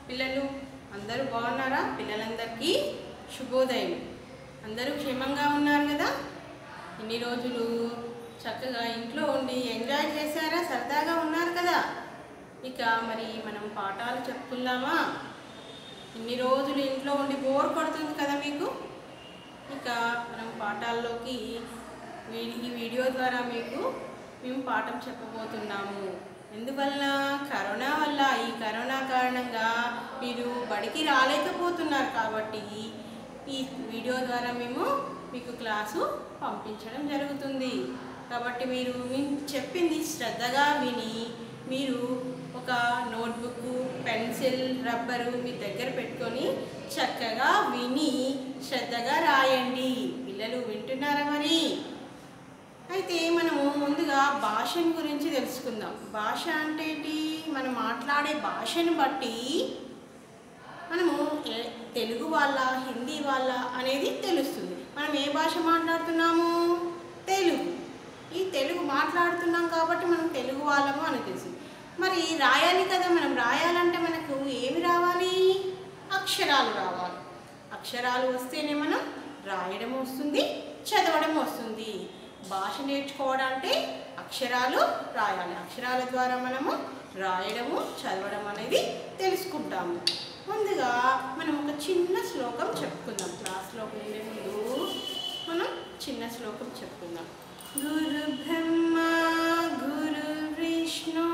పిల్లలు అందరూ బాగున్నారా పిల్లలందరికీ శుభోదయం అందరూ క్షేమంగా ఉన్నారు కదా ఇన్ని రోజులు చక్కగా ఇంట్లో ఉండి ఎంజాయ్ చేశారా సరదాగా ఉన్నారు కదా ఇక మరి మనం పాఠాలు చెప్పుకుందామా ఇన్ని రోజులు ఇంట్లో ఉండి బోర్ కొడుతుంది కదా మీకు ఇక మనం పాఠాల్లోకి వీ- ఈ వీడియో ద్వారా మీకు మేము పాఠం చెప్పబోతున్నాము ఎందువల్ల కరోనా వల్ల ఈ కరోనా కారణంగా మీరు బడికి రాలేకపోతున్నారు కాబట్టి ఈ వీడియో ద్వారా మేము మీకు క్లాసు పంపించడం జరుగుతుంది కాబట్టి మీరు మేము చెప్పింది శ్రద్ధగా విని మీరు ఒక నోట్బుక్ పెన్సిల్ రబ్బరు మీ దగ్గర పెట్టుకొని చక్కగా విని శ్రద్ధగా రాయండి పిల్లలు వింటున్నారా మరి అయితే మనము ముందుగా భాషను గురించి తెలుసుకుందాం భాష అంటే ఏంటి మనం మాట్లాడే భాషను బట్టి మనము ఏ- తెలుగు వాళ్ళ హిందీ వాళ్ళ అనేది తెలుస్తుంది మనం ఏ భాష మాట్లాడుతున్నాము తెలుగు ఈ తెలుగు మాట్లాడుతున్నాం కాబట్టి మనం తెలుగు వాళ్ళము అని తెలుస్తుంది మరి రాయాలి కదా మనం రాయాలంటే మనకు ఏమి రావాలి అక్షరాలు రావాలి అక్షరాలు వస్తేనే మనం రాయడం వస్తుంది చదవడం వస్తుంది భాష నేర్చుకోవడం అంటే అక్షరాలు రాయాలి అక్షరాల ద్వారా మనము రాయడము చదవడం అనేది తెలుసుకుంటాము ముందుగా మనం ఒక చిన్న శ్లోకం చెప్పుకుందాం క్లాస్లోకి వెళ్ళే ముందు మనం చిన్న శ్లోకం చెప్పుకుందాం గురు బ్రహ్మ గురు విష్ణు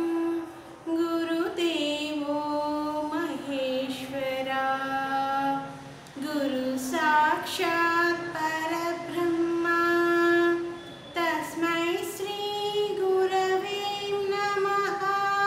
గురుదేవో మహేశ్వర గురు సాక్షాత్ పరబ్రహ్మ తస్మై శ్రీ గురవే నమః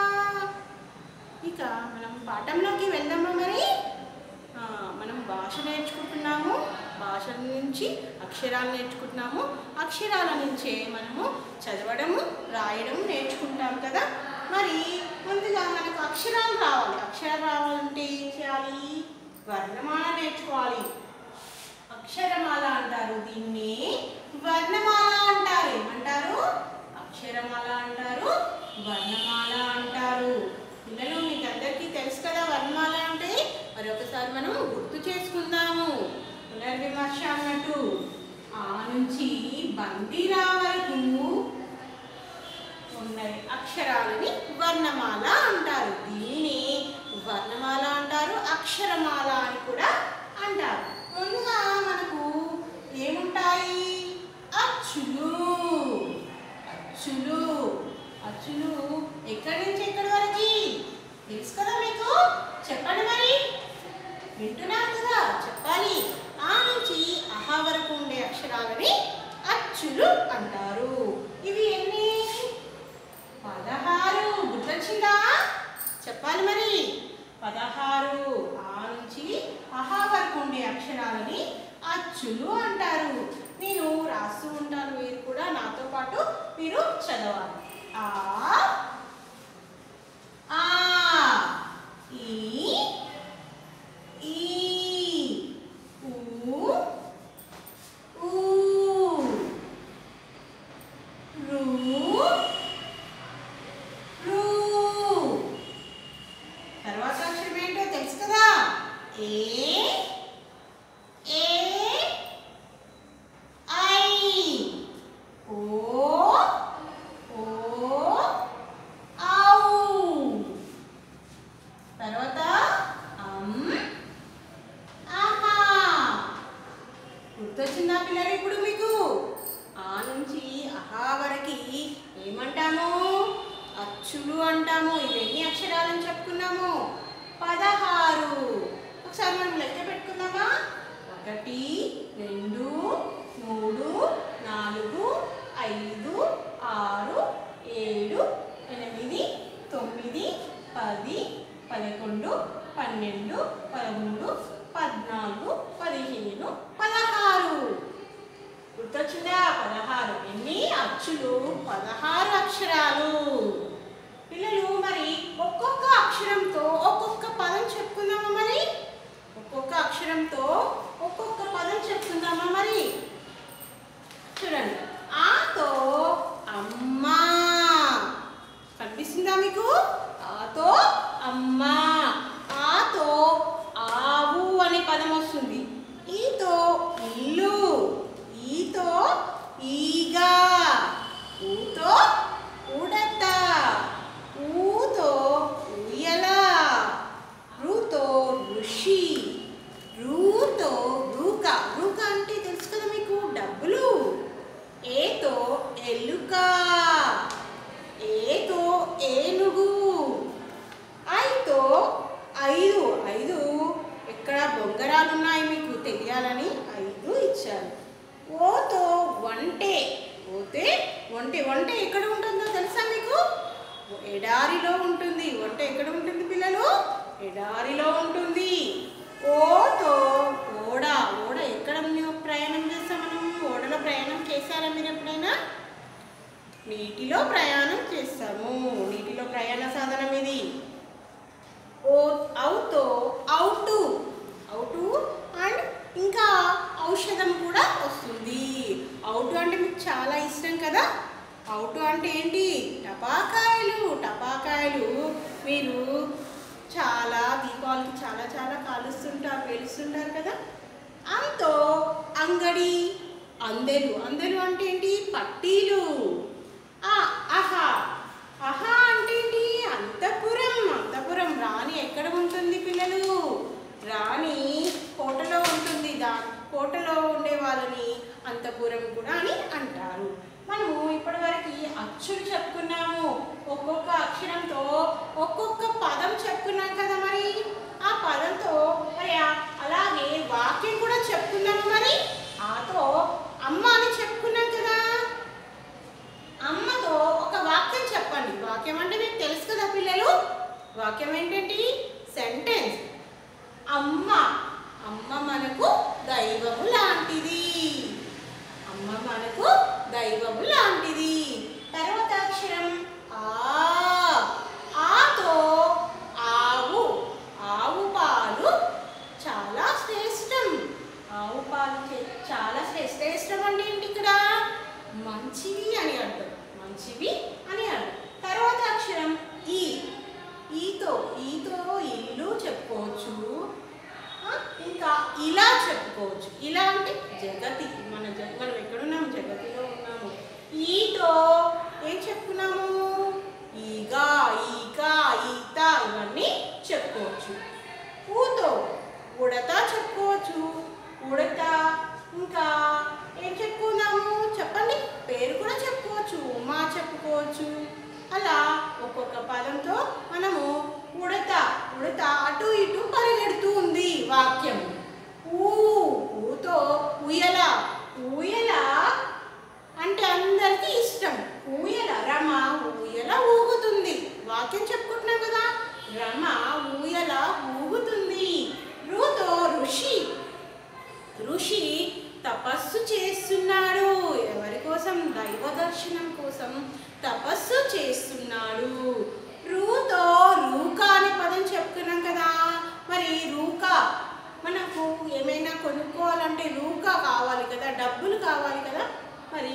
ఇక మనం పాఠంలోకి వెళ్దామా మరి ఆ, మనం భాష నేర్చుకుంటున్నాము భాష నుంచి అక్షరాలు నేర్చుకుంటున్నాము అక్షరాల నుంచే మనము చదవడము రాయడం నేర్చుకుంటాం కదా మరి ముందుగా మనకు అక్షరాలు రావాలి అక్షరాలు రావాలంటే ఏం చేయాలి వర్ణమాల నేర్చుకోవాలి అక్షరమాల అంటారు దీన్ని వర్ణమాల అంటారు ఏమంటారు అక్షరమాల అంటారు వర్ణమాల అంటారు పిల్లలు మీకు అందరికీ తెలుసు కదా వర్ణమాల అంటే మరి ఒకసారి మనం గుర్తు చేసుకుందాము పునర్విమర్శ అన్నట్టు ఆ నుంచి బందీరా వరకు ఉన్నాయి అక్షరాలని వర్ణమాల అంటారు దీనిని వర్ణమాల అంటారు అక్షరమాల అని కూడా అంటారు ముందుగా మనకు ఏముంటాయి అచ్చులు అచ్చులు అచ్చులు ఎక్కడి నుంచి ఎక్కడి వరకు తెలుసు కదా మీకు చెప్పండి మరి వింటున్నారు కదా చెప్పాలి ఆ నుంచి అహా వరకు ఉండే అక్షరాలని అచ్చులు అంటారు ఇవి ఎన్ని పదహారు గుర్తొచ్చిందా చెప్పాలి మరి పదహారు ఆ నుంచి అహా వరకు ఉండే అక్షరాలని అచ్చులు అంటారు నేను రాస్తూ ఉంటాను మీరు కూడా నాతో పాటు మీరు చదవాలి ఆ ఆ ఈ ఈ ఊ ఊ రు రు తర్వాత అక్షరం ఏంటో తెలుసు కదా ఏ ఏ ఐ ఓ ఓ ఔ తర్వాత అమ్ ఆహా గుర్తొచ్చిందా పిల్లలు ఇప్పుడు మీకు ఆ నుంచి అహా వరకి ఏమంటాము అచ్చులు అంటాము ఇవి ఎన్ని అక్షరాలని చెప్పుకున్నాము పదహారు ఒకసారి మనం లెక్క పెట్టుకుందామా ఒకటి రెండు మూడు నాలుగు ఐదు ఆరు ఏడు ఎనిమిది తొమ్మిది పది పదకొండు పన్నెండు పదమూడు పద్నాలుగు పదిహేను పదహారు గుర్తొచ్చిందా పదహారు ఎన్ని అచ్చులు పదహారు అక్షరాలు పిల్లలు మరి ఒక్కొక్క అక్షరంతో ఒక్కొక్క పదం చెప్పుకుందామా మరి ఒక్కొక్క అక్షరంతో ఒక్కొక్క పదం చెప్పుకుందామా మరి చూడండి ఆతో అమ్మా కనిపిస్తుందా మీకు ఆతో అమ్మా ఆ ఒంటె ఒంటె ఎక్కడ ఉంటుందో తెలుసా మీకు ఎడారిలో ఉంటుంది ఒంటె ఎక్కడ ఉంటుంది పిల్లలు ఎడారిలో ఉంటుంది ఓతో ఓడ ఓడ ఎక్కడ మేము ప్రయాణం చేస్తాం మనం ఓడలో ప్రయాణం చేశారా మీరు ఎప్పుడైనా నీటిలో ప్రయాణం చేస్తాము నీటిలో ప్రయాణ సాధనం ఇది ఓ అవుతో అవుటు అవుటు అండ్ ఇంకా ఔషధం కూడా వస్తుంది అవుటు అంటే మీకు చాలా ఇష్టం కదా అవుటు అంటే ఏంటి టపాకాయలు టపాకాయలు మీరు చాలా దీపావళికి చాలా చాలా కాలుస్తుంటారు పేలుస్తుంటారు కదా అంతో అంగడి అందెలు అందెలు అంటే ఏంటి పట్టీలు ఆ, ఆహా ఆహా అంటే ఏంటి అంతపురం అంతపురం రాణి ఎక్కడ ఉంటుంది పిల్లలు రాణి కోటలో ఉంటుంది దా కోటలో ఉండే వాళ్ళని అంతపురం కూడా అని అంటారు మనము ఇప్పటివరకు అచ్చులు చెప్పుకున్నాము ఒక్కొక్క అక్షరంతో ఒక్కొక్క పదం చెప్పుకున్నాం కదా మరి ఆ పదంతో మరి ఆ- అలాగే వాక్యం కూడా చెప్పుకున్నాము మరి ఆతో అమ్మ అని చెప్పుకున్నాం కదా అమ్మతో ఒక వాక్యం చెప్పండి వాక్యం అంటే మీకు తెలుసు కదా పిల్లలు వాక్యం ఏంటంటే సెంటెన్స్ అమ్మ అమ్మ మనకు దైవము లాంటిది అమ్మ మనకు దైవము లాంటిది తర్వాత అక్షరం ఆ ఆతో ఆవు ఆవు పాలు చాలా శ్రేష్టం ఆవు పాలు చే- చాలా శ్రే- శ్రేష్టం అంటే ఏంటి ఇక్కడ మంచివి అని అర్థం మంచివి అని అర్థం తర్వాత అక్షరం ఈ ఈతో ఈతో ఇల్లు చెప్పుకోవచ్చు ఆ, ఇంకా ఇలా చెప్పుకోవచ్చు ఇలా అంటే జగతి మన జ మనం ఎక్కడున్నాం జగతిలో ఉన్నాము ఈతో ఏం చెప్పుకున్నాము ఈగ ఈక ఈత ఇవన్నీ చెప్పుకోవచ్చు ఊతో ఉడత చెప్పుకోవచ్చు ఉడత ఇంకా ఏం చెప్పుకున్నాము చెప్పండి పేరు కూడా చెప్పుకోవచ్చు ఉమా చెప్పుకోవచ్చు అలా ఒక్కొక్క పదంతో మనము ఉడత ఉడత అటు ఇటు పరిగెడుతూ ఉంది వాక్యం ఊ ఊతో ఉయల ఊయల అంటే అందరికీ ఇష్టం ఊయల రమ ఊయల ఊగుతుంది వాక్యం చెప్పుకుంటున్నాం కదా రమ ఊయల ఊగుతుంది ఋతో ఋషి ఋషి తపస్సు చేస్తున్నాడు ఎవరి కోసం దైవ దర్శనం కోసం తపస్సు చేస్తున్నాడు రూతో రూకా అనే పదం చెప్పుకున్నాం కదా మరి రూకా మనకు ఏమైనా కొనుక్కోవాలంటే రూకా కావాలి కదా డబ్బులు కావాలి కదా మరి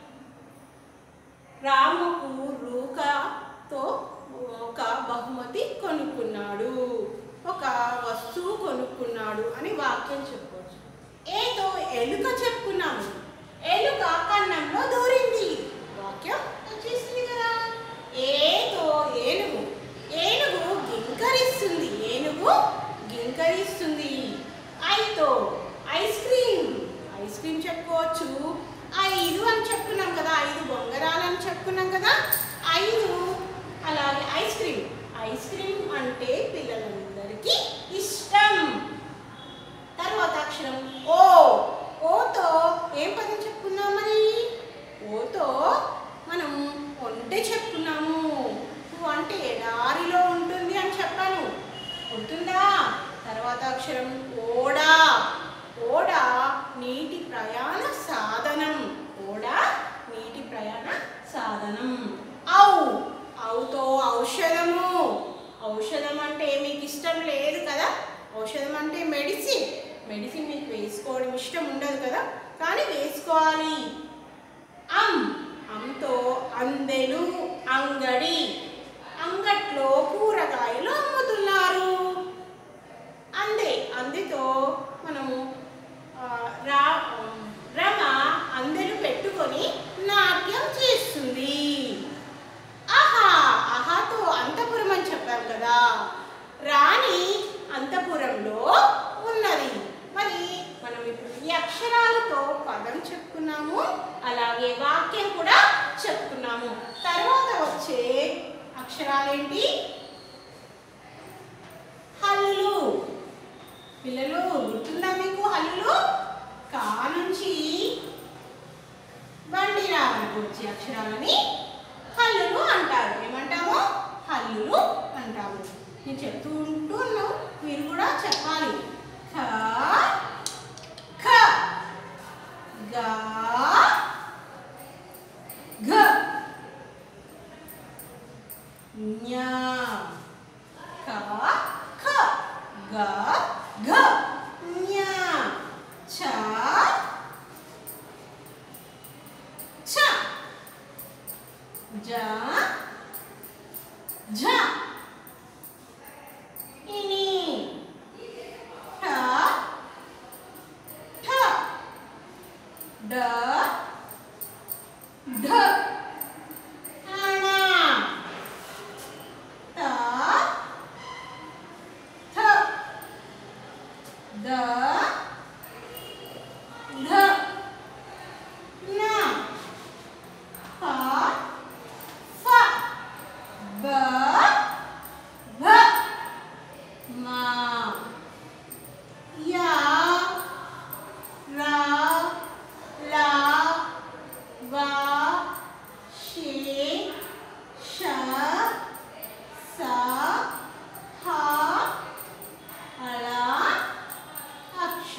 రాముకు రూకతో ఒక బహుమతి కొనుక్కున్నాడు ఒక వస్తువు కొనుక్కున్నాడు అని వాక్యం చెప్పవచ్చు ఏదో ఎలుక చెప్పుకున్నాము ఎలుక కన్నంలో దూరింది వాక్యం వచ్చేసింది కదా ఏదో ఏనుగు ఏనుగు గింకరిస్తుంది ఏనుగు గింకరిస్తుంది ఐతో ఐస్ క్రీమ్ ఐస్ క్రీమ్ చెప్పుకోవచ్చు ఐదు అని చెప్పుకున్నాం కదా ఐదు బొంగరాలు అని చెప్పుకున్నాం కదా ఐదు అలాగే ఐస్ క్రీమ్ ఐస్ క్రీమ్ అంటే పిల్లలందరికీ ఇష్టం తర్వాత అక్షరం ఓ ఓతో ఏం పదం చెప్పుకున్నాం మరి ఓతో మనం ఒంటె చెప్పుకున్నాము నువ్వు అంటే ఎడారిలో ఉంటుంది అని చెప్పాను గుర్తుందా తర్వాత అక్షరం ఓడా ఓడ నీటి ప్రయాణ సాధనం ఓడ నీటి ప్రయాణ సాధనం ఔ ఔతో ఔషధము ఔషధం అంటే మీకు ఇష్టం లేదు కదా ఔషధం అంటే మెడిసిన్ మెడిసిన్ మీకు వేసుకోవడం ఇష్టం ఉండదు కదా కానీ వేసుకోవాలి అమ్ అంతో అందెలు అంగడి అంగట్లో కూరగాయలు అమ్ముతున్నారు అందే అందితో మనము ఆ, రా రమ అందెలు పెట్టుకొని నాట్యం చేస్తుంది ఆహా ఆహాతో అంతపురం అని చెప్పాం కదా రాణి అంతపురంలో ఉన్నది మరి మనం ఇప్పుడు ఈ అక్షరాలతో పదం చెప్పుకున్నాము అలాగే వాక్యం కూడా చెప్పుకున్నాము తర్వాత వచ్చే అక్షరాలేంటి హల్లు పిల్లలు గుర్తుందా మీకు హల్లులు కా నుంచి బండి రావడానికి వచ్చే అక్షరాలని హల్లులు అంటారు ఏమంటాము హల్లులు అంటాము నేను చెప్తూ ఉంటున్నాను మీరు కూడా చెప్పాలి ఖ ఖ గా ఘ జ్ఞా క ఖ గ ఘ జ్ఞా ఛ ఛ జ ఝ ఇని ఠ ఠ డ ఢ అణ త థ ద ధ న ఫ ఫ బ భ మ యా రా లా వా షే ష స హ అళ అక్ష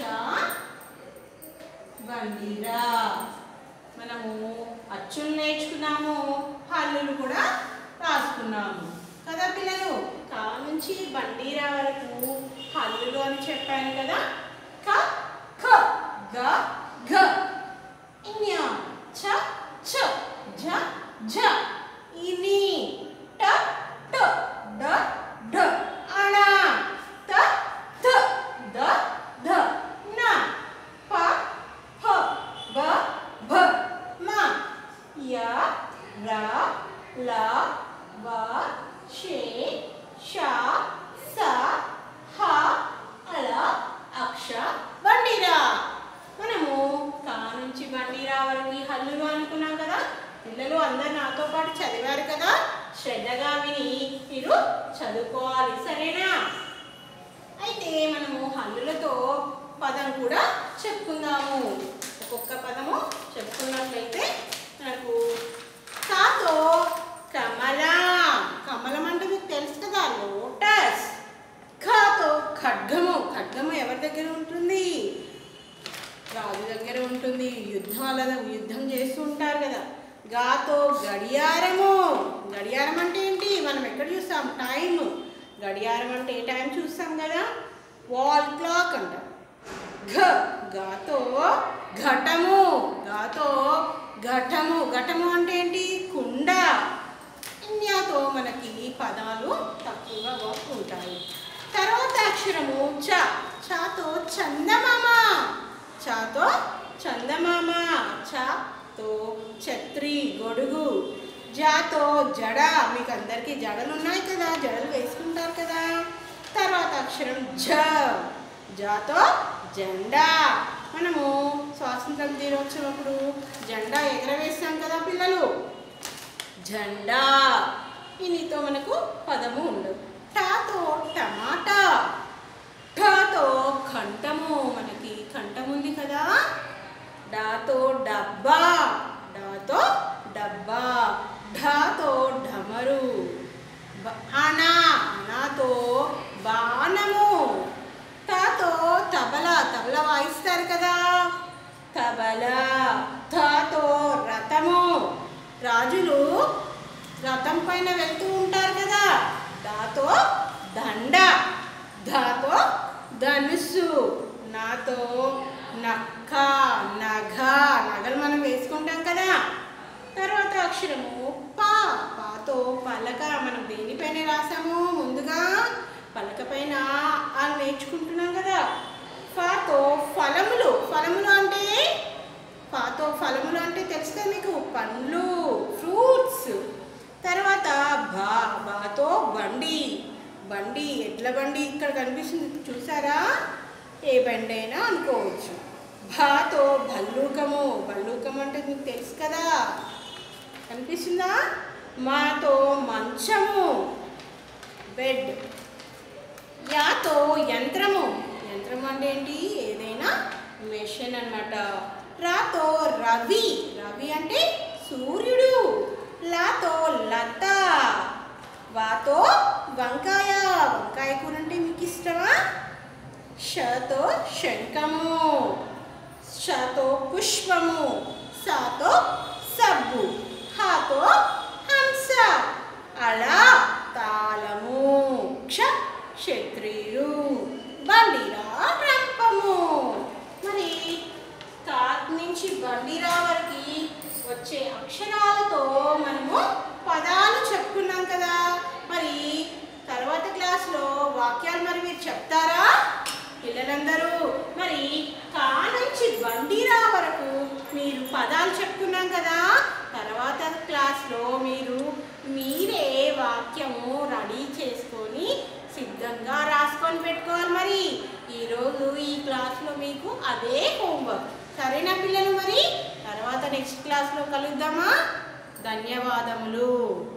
బండిరా మనము అచ్చులు నేర్చుకున్నాము హల్లులు కూడా రాసుకున్నాము కదా పిల్లలు కా నుంచి బండిరా వరకు హల్లులు అని చెప్పాను కదా క ఖ గ ఘ జ్ఞ ఛ ఛ ఝ ఝ ఇని ట ట డ ఢ అణ త థ ద ధ న ప ఫ బ భ మ య ర ల వ షే ష స హ అళ అక్ష బండిరా మనము కా నుంచి బండిరా వరకు హల్లులు అనుకున్నాం కదా పిల్లలు అందరు నాతో పాటు చదివారు కదా శ్రద్ధగా విని మీరు చదువుకోవాలి సరేనా అయితే మనము హల్లులతో పదం కూడా చెప్పుకుందాము ఒక్కొక్క పదము చెప్పుకున్నట్లయితే మనకు కాతో కమల కమలం అంటే మీకు తెలుసు కదా లోటస్ ఖాతో ఖడ్గము ఖడ్గము ఎవరి దగ్గర ఉంటుంది రాజు దగ్గర ఉంటుంది యుద్ధాల యుద్ధం చేస్తూ ఉంటారు కదా గాతో గడియారము గడియారం అంటే ఏంటి మనం ఎక్కడ చూస్తాం టైం గడియారం అంటే ఏ టైం చూస్తాం కదా వాల్ క్లాక్ అంటాం ఘ గాతో ఘటము గాతో ఘటము ఘటము అంటే ఏంటి కుండ ఇండియాతో మనకి పదాలు తక్కువగా ఉంటాయి తర్వాత అక్షరము చ చాతో చందమామ చాతో చందమామ చతో ఛత్రి గొడుగు జాతో జడ మీకు అందరికీ జడలు ఉన్నాయి కదా జడలు వేసుకుంటారు కదా తర్వాత అక్షరం జ జాతో జెండా మనము స్వాతంత్రం దినోత్సవప్పుడు జెండా ఎగరవేస్తాం కదా పిల్లలు జెండా ఇనితో మనకు పదము ఉండదు టాతో టమాటా ఠాతో కంఠము మనకి కంఠం ఉంది కదా డాతో డబ్బా డాతో డబ్బా ఢాతో ఢమరు బ- అనా అనాతో బాణము తాతో తబల తబల వాయిస్తారు కదా తబల తాతో రథము రాజులు రథం పైన వెళ్తూ ఉంటారు కదా దాతో దండ ధాతో ధనుస్సు నాతో నక్క నగ నగలు మనం వేసుకుంటాం కదా తర్వాత అక్షరము పా పాతో పలక మనం దేనిపైన రాసాము ముందుగా పలక పైన ఆ నేర్చుకుంటున్నాం కదా ఫాతో ఫలములు ఫలములు అంటే పాతో ఫలములు అంటే తెలుసు కదా మీకు పండ్లు ఫ్రూట్స్ తర్వాత బా బాతో బండి బండి ఎడ్ల బండి ఇక్కడ కనిపిస్తుంది చూసారా ఏ బండి అయినా అనుకోవచ్చు భాతో భల్లూకము భల్లూకం అంటే మీకు తెలుసు కదా కనిపిస్తుందా మాతో మంచము బెడ్ యాతో యంత్రము యంత్రం అంటే ఏంటి ఏదైనా మెషిన్ అన్నమాట రాతో రవి రవి అంటే సూర్యుడు లాతో లత వాతో వంకాయ వంకాయ కూర అంటే మీకు ఇష్టమా షతో శంఖము షతో పుష్పము సాతో సబ్బు హాతో హంస అలా తాళము క్ష క్షత్రియుడు బండిరా రంపము మరి తాత్ నుంచి బండిరా వరకు వచ్చే అక్షరాలతో మనము పదాలు చెప్పుకున్నాం కదా మరి తర్వాత క్లాస్లో వాక్యాలు మరి మీరు చెప్తారా పిల్లలందరూ మరి కా నుంచి బండిరా వరకు మీరు పదాలు చెప్పుకున్నాం కదా తర్వాత క్లాస్లో మీరు మీరే వాక్యము రెడీ చేసుకొని సిద్ధంగా రాసుకొని పెట్టుకోవాలి మరి ఈరోజు ఈ క్లాస్లో మీకు అదే హోంవర్క్ సరేనా పిల్లలు మరి తర్వాత నెక్స్ట్ క్లాస్లో కలుద్దామా ధన్యవాదములు